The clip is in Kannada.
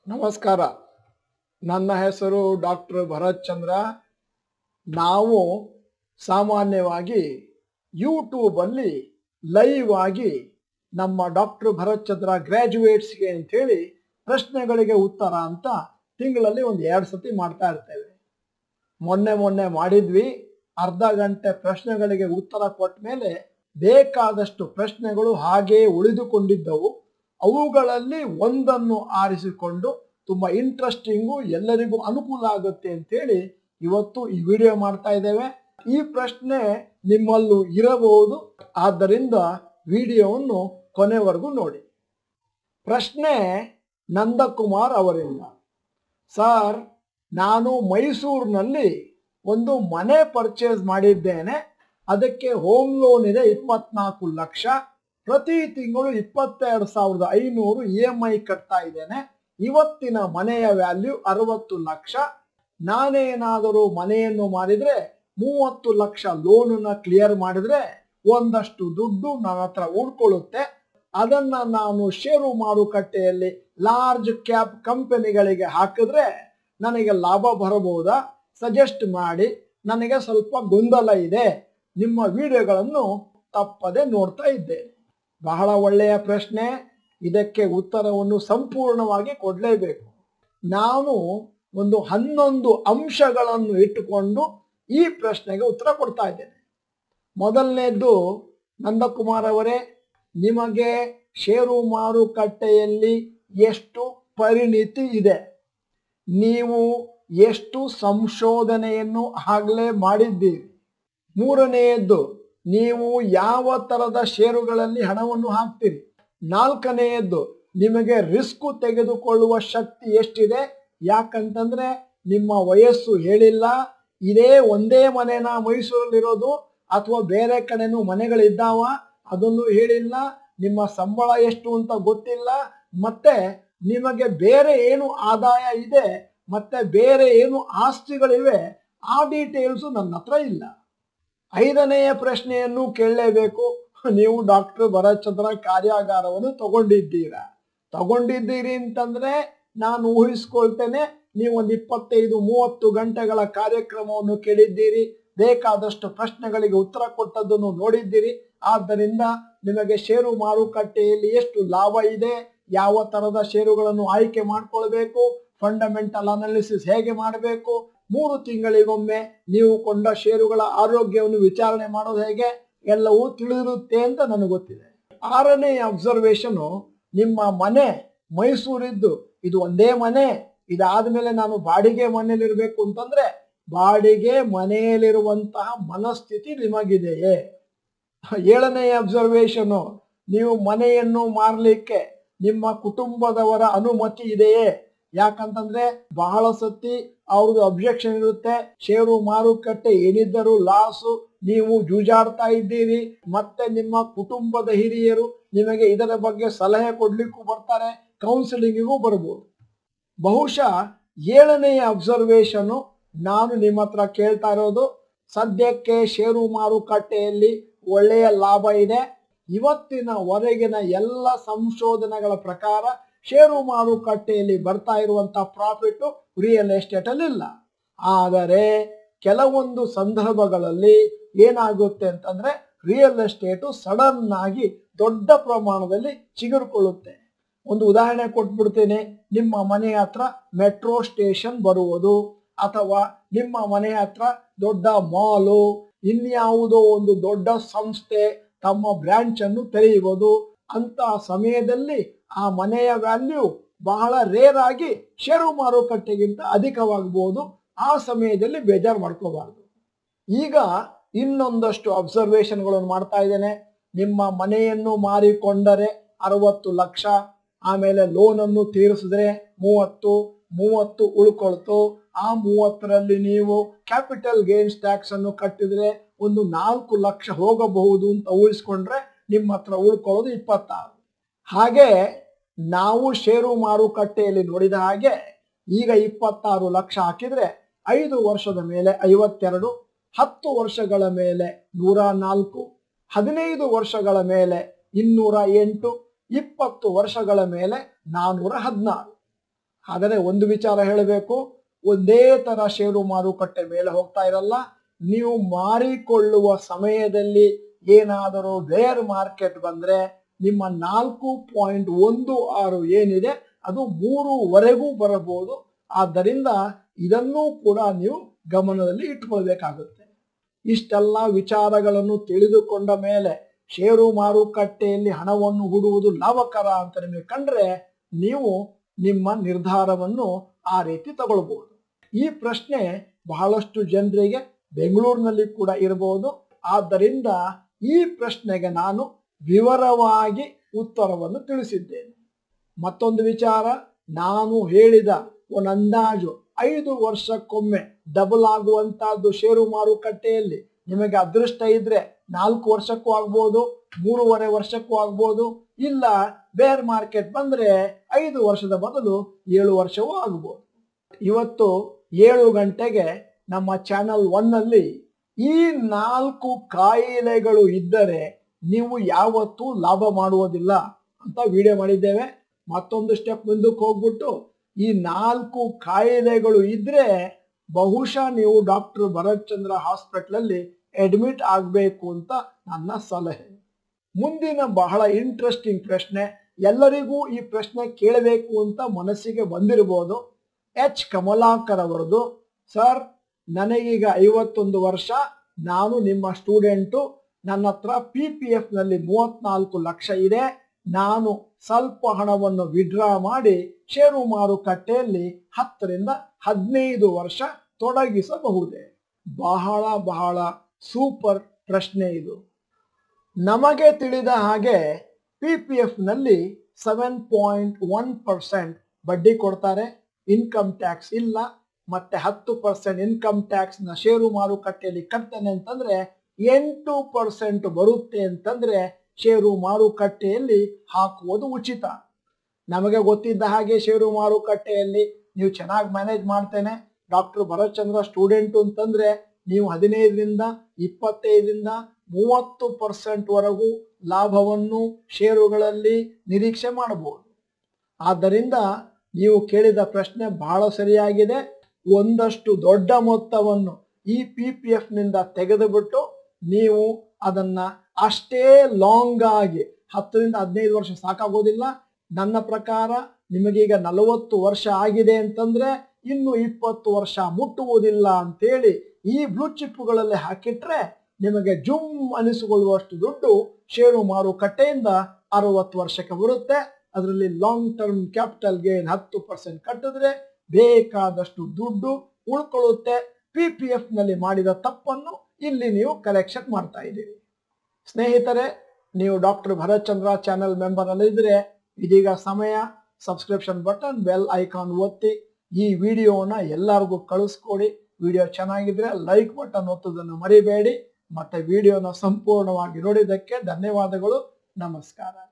ನಮಸ್ಕಾರ ನನ್ನ ಹೆಸರು ಡಾಕ್ಟರ್ ಭರತ್ ಚಂದ್ರ ನಾವು ಸಾಮಾನ್ಯವಾಗಿ ಯೂಟ್ಯೂಬಲ್ಲಿ ಲೈವ್ ಆಗಿ ನಮ್ಮ ಡಾಕ್ಟರ್ ಭರತ್ ಚಂದ್ರ ಗ್ರ್ಯಾಜುಯೇಟ್ಸ್ಗೆ ಅಂತೇಳಿ ಪ್ರಶ್ನೆಗಳಿಗೆ ಉತ್ತರ ಅಂತ ತಿಂಗಳಲ್ಲಿ ಒಂದು ಎರಡು ಸತಿ ಮಾಡ್ತಾ ಇರ್ತೇವೆ ಮೊನ್ನೆ ಮೊನ್ನೆ ಮಾಡಿದ್ವಿ ಅರ್ಧ ಗಂಟೆ ಪ್ರಶ್ನೆಗಳಿಗೆ ಉತ್ತರ ಕೊಟ್ಟ ಮೇಲೆ ಬೇಕಾದಷ್ಟು ಪ್ರಶ್ನೆಗಳು ಹಾಗೇ ಉಳಿದುಕೊಂಡಿದ್ದವು ಅವುಗಳಲ್ಲಿ ಒಂದನ್ನು ಆರಿಸಿಕೊಂಡು ತುಂಬಾ ಇಂಟ್ರೆಸ್ಟಿಂಗು ಎಲ್ಲರಿಗೂ ಅನುಕೂಲ ಆಗುತ್ತೆ ಅಂತೇಳಿ ಇವತ್ತು ಈ ವಿಡಿಯೋ ಮಾಡ್ತಾ ಇದ್ದೇವೆ ಈ ಪ್ರಶ್ನೆ ನಿಮ್ಮಲ್ಲೂ ಇರಬಹುದು ಆದ್ದರಿಂದ ವಿಡಿಯೋವನ್ನು ಕೊನೆವರೆಗೂ ನೋಡಿ ಪ್ರಶ್ನೆ ನಂದಕುಮಾರ್ ಅವರಿಂದ ಸರ್ ನಾನು ಮೈಸೂರಿನಲ್ಲಿ ಒಂದು ಮನೆ ಪರ್ಚೇಸ್ ಮಾಡಿದ್ದೇನೆ ಅದಕ್ಕೆ ಹೋಮ್ ಲೋನ್ ಇದೆ ಇಪ್ಪತ್ನಾಲ್ಕು ಲಕ್ಷ ಪ್ರತಿ ತಿಂಗಳು ಇಪ್ಪತ್ತೆರಡು ಸಾವಿರದ ಐನೂರು ಇ ಎಂ ಐ ಕಟ್ತಾ ಇದ್ದೇನೆ ಇವತ್ತಿನ ಮನೆಯ ವ್ಯಾಲ್ಯೂ ಅರವತ್ತು ಲಕ್ಷ ನಾನೇನಾದರೂ ಮನೆಯನ್ನು ಮಾರಿದ್ರೆ ಮೂವತ್ತು ಲಕ್ಷ ಲೋನನ್ನ ಕ್ಲಿಯರ್ ಮಾಡಿದ್ರೆ ಒಂದಷ್ಟು ದುಡ್ಡು ನನ್ನ ಹತ್ರ ಉಳ್ಕೊಳ್ಳುತ್ತೆ ಅದನ್ನ ನಾನು ಷೇರು ಮಾರುಕಟ್ಟೆಯಲ್ಲಿ ಲಾರ್ಜ್ ಕ್ಯಾಪ್ ಕಂಪನಿಗಳಿಗೆ ಹಾಕಿದ್ರೆ ನನಗೆ ಲಾಭ ಬರಬಹುದಾ ಸಜೆಸ್ಟ್ ಮಾಡಿ ನನಗೆ ಸ್ವಲ್ಪ ಗೊಂದಲ ಇದೆ ನಿಮ್ಮ ವಿಡಿಯೋಗಳನ್ನು ತಪ್ಪದೆ ನೋಡ್ತಾ ಇದ್ದೇನೆ ಬಹಳ ಒಳ್ಳೆಯ ಪ್ರಶ್ನೆ ಇದಕ್ಕೆ ಉತ್ತರವನ್ನು ಸಂಪೂರ್ಣವಾಗಿ ಕೊಡಲೇಬೇಕು ನಾನು ಒಂದು ಹನ್ನೊಂದು ಅಂಶಗಳನ್ನು ಇಟ್ಟುಕೊಂಡು ಈ ಪ್ರಶ್ನೆಗೆ ಉತ್ತರ ಕೊಡ್ತಾ ಇದ್ದೇನೆ ಮೊದಲನೇದ್ದು ನಂದಕುಮಾರ್ ಅವರೇ ನಿಮಗೆ ಷೇರು ಮಾರುಕಟ್ಟೆಯಲ್ಲಿ ಎಷ್ಟು ಪರಿಣಿತಿ ಇದೆ ನೀವು ಎಷ್ಟು ಸಂಶೋಧನೆಯನ್ನು ಆಗಲೇ ಮಾಡಿದ್ದೀರಿ ಮೂರನೆಯದ್ದು ನೀವು ಯಾವ ತರದ ಷೇರುಗಳಲ್ಲಿ ಹಣವನ್ನು ಹಾಕ್ತೀರಿ ನಾಲ್ಕನೆಯದ್ದು ನಿಮಗೆ ರಿಸ್ಕ್ ತೆಗೆದುಕೊಳ್ಳುವ ಶಕ್ತಿ ಎಷ್ಟಿದೆ ಯಾಕಂತಂದ್ರೆ ನಿಮ್ಮ ವಯಸ್ಸು ಹೇಳಿಲ್ಲ ಇದೇ ಒಂದೇ ಮನೆನ ಮೈಸೂರಲ್ಲಿರೋದು ಅಥವಾ ಬೇರೆ ಕಡೆನೂ ಮನೆಗಳಿದ್ದಾವ ಅದನ್ನು ಹೇಳಿಲ್ಲ ನಿಮ್ಮ ಸಂಬಳ ಎಷ್ಟು ಅಂತ ಗೊತ್ತಿಲ್ಲ ಮತ್ತೆ ನಿಮಗೆ ಬೇರೆ ಏನು ಆದಾಯ ಇದೆ ಮತ್ತೆ ಬೇರೆ ಏನು ಆಸ್ತಿಗಳಿವೆ ಆ ಡೀಟೇಲ್ಸು ನನ್ನ ಹತ್ರ ಇಲ್ಲ ಐದನೆಯ ಪ್ರಶ್ನೆಯನ್ನು ಕೇಳಲೇಬೇಕು ನೀವು ಡಾಕ್ಟರ್ ಭರತ್ಚಂದ್ರ ಕಾರ್ಯಾಗಾರವನ್ನು ತಗೊಂಡಿದ್ದೀರಾ ತಗೊಂಡಿದ್ದೀರಿ ಅಂತಂದ್ರೆ ನಾನು ಊಹಿಸ್ಕೊಳ್ತೇನೆ ನೀವು ಒಂದು ಇಪ್ಪತ್ತೈದು ಮೂವತ್ತು ಗಂಟೆಗಳ ಕಾರ್ಯಕ್ರಮವನ್ನು ಕೇಳಿದ್ದೀರಿ ಬೇಕಾದಷ್ಟು ಪ್ರಶ್ನೆಗಳಿಗೆ ಉತ್ತರ ಕೊಟ್ಟದ್ದನ್ನು ನೋಡಿದ್ದೀರಿ ಆದ್ದರಿಂದ ನಿಮಗೆ ಷೇರು ಮಾರುಕಟ್ಟೆಯಲ್ಲಿ ಎಷ್ಟು ಲಾಭ ಇದೆ ಯಾವ ತರದ ಷೇರುಗಳನ್ನು ಆಯ್ಕೆ ಮಾಡ್ಕೊಳ್ಬೇಕು ಫಂಡಮೆಂಟಲ್ ಅನಾಲಿಸಿಸ್ ಹೇಗೆ ಮಾಡಬೇಕು ಮೂರು ತಿಂಗಳಿಗೊಮ್ಮೆ ನೀವು ಕೊಂಡ ಷೇರುಗಳ ಆರೋಗ್ಯವನ್ನು ವಿಚಾರಣೆ ಮಾಡೋದು ಹೇಗೆ ಎಲ್ಲವೂ ತಿಳಿದಿರುತ್ತೆ ಅಂತ ನನಗೆ ಗೊತ್ತಿದೆ ಆರನೇ ಅಬ್ಸರ್ವೇಷನ್ ನಿಮ್ಮ ಮನೆ ಮೈಸೂರಿದ್ದು ಇದು ಒಂದೇ ಮನೆ ಇದಾದ್ಮೇಲೆ ನಾನು ಬಾಡಿಗೆ ಮನೆಯಲ್ಲಿರ್ಬೇಕು ಅಂತಂದ್ರೆ ಬಾಡಿಗೆ ಮನೆಯಲ್ಲಿರುವಂತಹ ಮನಸ್ಥಿತಿ ನಿಮಗಿದೆಯೇ ಏಳನೆಯ ಅಬ್ಸರ್ವೇಷನ್ ನೀವು ಮನೆಯನ್ನು ಮಾರಲಿಕ್ಕೆ ನಿಮ್ಮ ಕುಟುಂಬದವರ ಅನುಮತಿ ಇದೆಯೇ ಯಾಕಂತಂದ್ರೆ ಬಹಳ ಸತಿ ಅವ್ರದ್ದು ಅಬ್ಜೆಕ್ಷನ್ ಇರುತ್ತೆ ಷೇರು ಮಾರುಕಟ್ಟೆ ಏನಿದ್ದರೂ ಲಾಸು ನೀವು ಜೂಜಾಡ್ತಾ ಇದ್ದೀರಿ ಮತ್ತೆ ನಿಮ್ಮ ಕುಟುಂಬದ ಹಿರಿಯರು ನಿಮಗೆ ಇದರ ಬಗ್ಗೆ ಸಲಹೆ ಕೊಡ್ಲಿಕ್ಕೂ ಬರ್ತಾರೆ ಕೌನ್ಸಿಲಿಂಗಿಗೂ ಬರ್ಬೋದು ಬಹುಶಃ ಏಳನೆಯ ಅಬ್ಸರ್ವೇಷನ್ ನಾನು ನಿಮ್ಮ ಹತ್ರ ಕೇಳ್ತಾ ಇರೋದು ಸದ್ಯಕ್ಕೆ ಷೇರು ಮಾರುಕಟ್ಟೆಯಲ್ಲಿ ಒಳ್ಳೆಯ ಲಾಭ ಇದೆ ಇವತ್ತಿನ ವರೆಗಿನ ಎಲ್ಲ ಸಂಶೋಧನೆಗಳ ಪ್ರಕಾರ ಷೇರು ಮಾರುಕಟ್ಟೆಯಲ್ಲಿ ಬರ್ತಾ ಇರುವಂತಹ ಪ್ರಾಫಿಟ್ ರಿಯಲ್ ಎಸ್ಟೇಟ್ ಅಲ್ಲಿ ಇಲ್ಲ ಆದರೆ ಕೆಲವೊಂದು ಸಂದರ್ಭಗಳಲ್ಲಿ ಏನಾಗುತ್ತೆ ಅಂತಂದ್ರೆ ರಿಯಲ್ ಎಸ್ಟೇಟು ಸಡನ್ ಆಗಿ ದೊಡ್ಡ ಪ್ರಮಾಣದಲ್ಲಿ ಚಿಗುರ್ಕೊಳ್ಳುತ್ತೆ ಒಂದು ಉದಾಹರಣೆ ಕೊಟ್ಬಿಡ್ತೇನೆ ನಿಮ್ಮ ಮನೆ ಹತ್ರ ಮೆಟ್ರೋ ಸ್ಟೇಷನ್ ಬರುವುದು ಅಥವಾ ನಿಮ್ಮ ಮನೆ ಹತ್ರ ದೊಡ್ಡ ಮಾಲು ಇನ್ಯಾವುದೋ ಒಂದು ದೊಡ್ಡ ಸಂಸ್ಥೆ ತಮ್ಮ ಬ್ರಾಂಚ್ ಅನ್ನು ತೆರೆಯುವುದು ಅಂತ ಸಮಯದಲ್ಲಿ ಆ ಮನೆಯ ವ್ಯಾಲ್ಯೂ ಬಹಳ ರೇರ್ ಆಗಿ ಷೇರು ಮಾರುಕಟ್ಟೆಗಿಂತ ಅಧಿಕವಾಗಬಹುದು ಆ ಸಮಯದಲ್ಲಿ ಬೇಜಾರು ಮಾಡ್ಕೋಬಾರ್ದು ಈಗ ಇನ್ನೊಂದಷ್ಟು ಅಬ್ಸರ್ವೇಷನ್ಗಳನ್ನು ಮಾಡ್ತಾ ಇದ್ದೇನೆ ನಿಮ್ಮ ಮನೆಯನ್ನು ಮಾರಿಕೊಂಡರೆ ಅರವತ್ತು ಲಕ್ಷ ಆಮೇಲೆ ಲೋನ್ ಅನ್ನು ತೀರಿಸಿದ್ರೆ ಮೂವತ್ತು ಮೂವತ್ತು ಉಳ್ಕೊಳ್ತು ಆ ಮೂವತ್ತರಲ್ಲಿ ನೀವು ಕ್ಯಾಪಿಟಲ್ ಗೇನ್ಸ್ ಟ್ಯಾಕ್ಸ್ ಅನ್ನು ಕಟ್ಟಿದ್ರೆ ಒಂದು ನಾಲ್ಕು ಲಕ್ಷ ಹೋಗಬಹುದು ಅಂತ ಊಹಿಸ್ಕೊಂಡ್ರೆ ನಿಮ್ಮ ಹತ್ರ ಉಳ್ಕೊಳ್ಳೋದು ಇಪ್ಪತ್ತಾರು ಹಾಗೆ ನಾವು ಷೇರು ಮಾರುಕಟ್ಟೆಯಲ್ಲಿ ನೋಡಿದ ಹಾಗೆ ಈಗ ಇಪ್ಪತ್ತಾರು ಲಕ್ಷ ಹಾಕಿದ್ರೆ ಐದು ವರ್ಷದ ಮೇಲೆ ಐವತ್ತೆರಡು ಹತ್ತು ವರ್ಷಗಳ ಮೇಲೆ ನೂರ ನಾಲ್ಕು ಹದಿನೈದು ವರ್ಷಗಳ ಮೇಲೆ ಇನ್ನೂರ ಎಂಟು ಇಪ್ಪತ್ತು ವರ್ಷಗಳ ಮೇಲೆ ನಾನೂರ ಹದಿನಾರು ಆದರೆ ಒಂದು ವಿಚಾರ ಹೇಳಬೇಕು ಒಂದೇ ತರ ಷೇರು ಮಾರುಕಟ್ಟೆ ಮೇಲೆ ಹೋಗ್ತಾ ಇರಲ್ಲ ನೀವು ಮಾರಿಕೊಳ್ಳುವ ಸಮಯದಲ್ಲಿ ಏನಾದರೂ ಬೇರ್ ಮಾರ್ಕೆಟ್ ಬಂದ್ರೆ ನಿಮ್ಮ ನಾಲ್ಕು ಪಾಯಿಂಟ್ ಒಂದು ಆರು ಏನಿದೆ ಅದು ಮೂರುವರೆಗೂ ಬರಬಹುದು ಆದ್ದರಿಂದ ಇದನ್ನೂ ಕೂಡ ನೀವು ಗಮನದಲ್ಲಿ ಇಟ್ಕೊಳ್ಬೇಕಾಗುತ್ತೆ ಇಷ್ಟೆಲ್ಲ ವಿಚಾರಗಳನ್ನು ತಿಳಿದುಕೊಂಡ ಮೇಲೆ ಷೇರು ಮಾರುಕಟ್ಟೆಯಲ್ಲಿ ಹಣವನ್ನು ಹೂಡುವುದು ಲಾಭಕರ ಅಂತ ನಿಮಗೆ ಕಂಡ್ರೆ ನೀವು ನಿಮ್ಮ ನಿರ್ಧಾರವನ್ನು ಆ ರೀತಿ ತಗೊಳ್ಬಹುದು ಈ ಪ್ರಶ್ನೆ ಬಹಳಷ್ಟು ಜನರಿಗೆ ಬೆಂಗಳೂರಿನಲ್ಲಿ ಕೂಡ ಇರಬಹುದು ಆದ್ದರಿಂದ ಈ ಪ್ರಶ್ನೆಗೆ ನಾನು ವಿವರವಾಗಿ ಉತ್ತರವನ್ನು ತಿಳಿಸಿದ್ದೇನೆ ಮತ್ತೊಂದು ವಿಚಾರ ನಾನು ಹೇಳಿದ ಒಂದು ಅಂದಾಜು ಐದು ವರ್ಷಕ್ಕೊಮ್ಮೆ ಡಬಲ್ ಆಗುವಂತಹದ್ದು ಷೇರು ಮಾರುಕಟ್ಟೆಯಲ್ಲಿ ನಿಮಗೆ ಅದೃಷ್ಟ ಇದ್ರೆ ನಾಲ್ಕು ವರ್ಷಕ್ಕೂ ಆಗ್ಬೋದು ಮೂರುವರೆ ವರ್ಷಕ್ಕೂ ಆಗ್ಬೋದು ಇಲ್ಲ ಬೇರ್ ಮಾರ್ಕೆಟ್ ಬಂದ್ರೆ ಐದು ವರ್ಷದ ಬದಲು ಏಳು ವರ್ಷವೂ ಆಗ್ಬೋದು ಇವತ್ತು ಏಳು ಗಂಟೆಗೆ ನಮ್ಮ ಚಾನಲ್ ಒನ್ನಲ್ಲಿ ಈ ನಾಲ್ಕು ಕಾಯಿಲೆಗಳು ಇದ್ದರೆ ನೀವು ಯಾವತ್ತೂ ಲಾಭ ಮಾಡುವುದಿಲ್ಲ ಅಂತ ವಿಡಿಯೋ ಮಾಡಿದ್ದೇವೆ ಮತ್ತೊಂದು ಸ್ಟೆಪ್ ಮುಂದಕ್ಕೆ ಹೋಗ್ಬಿಟ್ಟು ಈ ನಾಲ್ಕು ಕಾಯಿಲೆಗಳು ಇದ್ರೆ ಬಹುಶಃ ನೀವು ಡಾಕ್ಟರ್ ಭರತ್ ಚಂದ್ರ ಹಾಸ್ಪಿಟ್ಲಲ್ಲಿ ಅಡ್ಮಿಟ್ ಆಗಬೇಕು ಅಂತ ನನ್ನ ಸಲಹೆ ಮುಂದಿನ ಬಹಳ ಇಂಟ್ರೆಸ್ಟಿಂಗ್ ಪ್ರಶ್ನೆ ಎಲ್ಲರಿಗೂ ಈ ಪ್ರಶ್ನೆ ಕೇಳಬೇಕು ಅಂತ ಮನಸ್ಸಿಗೆ ಬಂದಿರಬಹುದು ಎಚ್ ಕಮಲಾಕರ್ ಅವರದು ಸರ್ ನನಗೀಗ ಐವತ್ತೊಂದು ವರ್ಷ ನಾನು ನಿಮ್ಮ ಸ್ಟೂಡೆಂಟು ನನ್ನ ಹತ್ರ ಪಿ ಪಿ ಎಫ್ ನಲ್ಲಿ ಮೂವತ್ನಾಲ್ಕು ಲಕ್ಷ ಇದೆ ನಾನು ಸ್ವಲ್ಪ ಹಣವನ್ನು ವಿಡ್ರಾ ಮಾಡಿ ಷೇರು ಮಾರುಕಟ್ಟೆಯಲ್ಲಿ ಹತ್ತರಿಂದ ಹದಿನೈದು ವರ್ಷ ತೊಡಗಿಸಬಹುದೇ ಬಹಳ ಬಹಳ ಸೂಪರ್ ಪ್ರಶ್ನೆ ಇದು ನಮಗೆ ತಿಳಿದ ಹಾಗೆ ಪಿ ಪಿ ಎಫ್ ನಲ್ಲಿ ಸೆವೆನ್ ಪಾಯಿಂಟ್ ಒನ್ ಪರ್ಸೆಂಟ್ ಬಡ್ಡಿ ಕೊಡ್ತಾರೆ ಇನ್ಕಮ್ ಟ್ಯಾಕ್ಸ್ ಇಲ್ಲ ಮತ್ತೆ ಹತ್ತು ಪರ್ಸೆಂಟ್ ಇನ್ಕಮ್ ಟ್ಯಾಕ್ಸ್ ನ ಷೇರು ಮಾರುಕಟ್ಟೆಯಲ್ಲಿ ಕಟ್ತೇನೆ ಅಂತಂದ್ರೆ ಎಂಟು ಪರ್ಸೆಂಟ್ ಬರುತ್ತೆ ಅಂತಂದ್ರೆ ಷೇರು ಮಾರುಕಟ್ಟೆಯಲ್ಲಿ ಹಾಕುವುದು ಉಚಿತ ನಮಗೆ ಗೊತ್ತಿದ್ದ ಹಾಗೆ ಷೇರು ಮಾರುಕಟ್ಟೆಯಲ್ಲಿ ನೀವು ಚೆನ್ನಾಗಿ ಮ್ಯಾನೇಜ್ ಮಾಡ್ತೇನೆ ಡಾಕ್ಟರ್ ಭರತ್ ಚಂದ್ರ ಸ್ಟೂಡೆಂಟ್ ಅಂತಂದ್ರೆ ನೀವು ಹದಿನೈದರಿಂದ ಇಪ್ಪತ್ತೈದರಿಂದ ಮೂವತ್ತು ಪರ್ಸೆಂಟ್ ವರೆಗೂ ಲಾಭವನ್ನು ಷೇರುಗಳಲ್ಲಿ ನಿರೀಕ್ಷೆ ಮಾಡಬಹುದು ಆದ್ದರಿಂದ ನೀವು ಕೇಳಿದ ಪ್ರಶ್ನೆ ಬಹಳ ಸರಿಯಾಗಿದೆ ಒಂದಷ್ಟು ದೊಡ್ಡ ಮೊತ್ತವನ್ನು ಈ ಪಿ ಪಿ ಎಫ್ ನಿಂದ ತೆಗೆದುಬಿಟ್ಟು ನೀವು ಅದನ್ನ ಅಷ್ಟೇ ಲಾಂಗ್ ಆಗಿ ಹತ್ತರಿಂದ ಹದಿನೈದು ವರ್ಷ ಸಾಕಾಗೋದಿಲ್ಲ ನನ್ನ ಪ್ರಕಾರ ನಿಮಗೀಗ ನಲವತ್ತು ವರ್ಷ ಆಗಿದೆ ಅಂತಂದ್ರೆ ಇನ್ನು ಇಪ್ಪತ್ತು ವರ್ಷ ಮುಟ್ಟುವುದಿಲ್ಲ ಅಂತೇಳಿ ಈ ಬ್ಲೂ ಚಿಪ್ಪುಗಳಲ್ಲಿ ಹಾಕಿಟ್ರೆ ನಿಮಗೆ ಜುಮ್ ಅನಿಸಿಕೊಳ್ಳುವಷ್ಟು ದುಡ್ಡು ಷೇರು ಮಾರುಕಟ್ಟೆಯಿಂದ ಅರವತ್ತು ವರ್ಷಕ್ಕೆ ಬರುತ್ತೆ ಅದರಲ್ಲಿ ಲಾಂಗ್ ಟರ್ಮ್ ಕ್ಯಾಪಿಟಲ್ ಗೇನ್ ಹತ್ತು ಪರ್ಸೆಂಟ್ ಕಟ್ಟಿದ್ರೆ ಬೇಕಾದಷ್ಟು ದುಡ್ಡು ಉಳ್ಕೊಳ್ಳುತ್ತೆ ಪಿ ಪಿ ಎಫ್ ನಲ್ಲಿ ಮಾಡಿದ ತಪ್ಪನ್ನು ಇಲ್ಲಿ ನೀವು ಕಲೆಕ್ಷನ್ ಮಾಡ್ತಾ ಇದ್ದೀರಿ ಸ್ನೇಹಿತರೆ ನೀವು doctor Bharath Chandra channel member ಅಲ್ಲಿದ್ರೆ ಇದೀಗ ಸಮಯ ಸಬ್ಸ್ಕ್ರಿಪ್ಷನ್ ಬಟನ್ ಬೆಲ್ ಐಕಾನ್ ಒತ್ತಿ ಈ ವಿಡಿಯೋನ ಎಲ್ಲರಿಗೂ ಕಳಿಸ್ಕೊಡಿ ವಿಡಿಯೋ ಚೆನ್ನಾಗಿದ್ರೆ ಲೈಕ್ ಬಟನ್ ಒತ್ತೋದನ್ನು ಮರಿಬೇಡಿ ಮತ್ತೆ ವಿಡಿಯೋನ ಸಂಪೂರ್ಣವಾಗಿ ನೋಡಿದ್ದಕ್ಕೆ ಧನ್ಯವಾದಗಳು ನಮಸ್ಕಾರ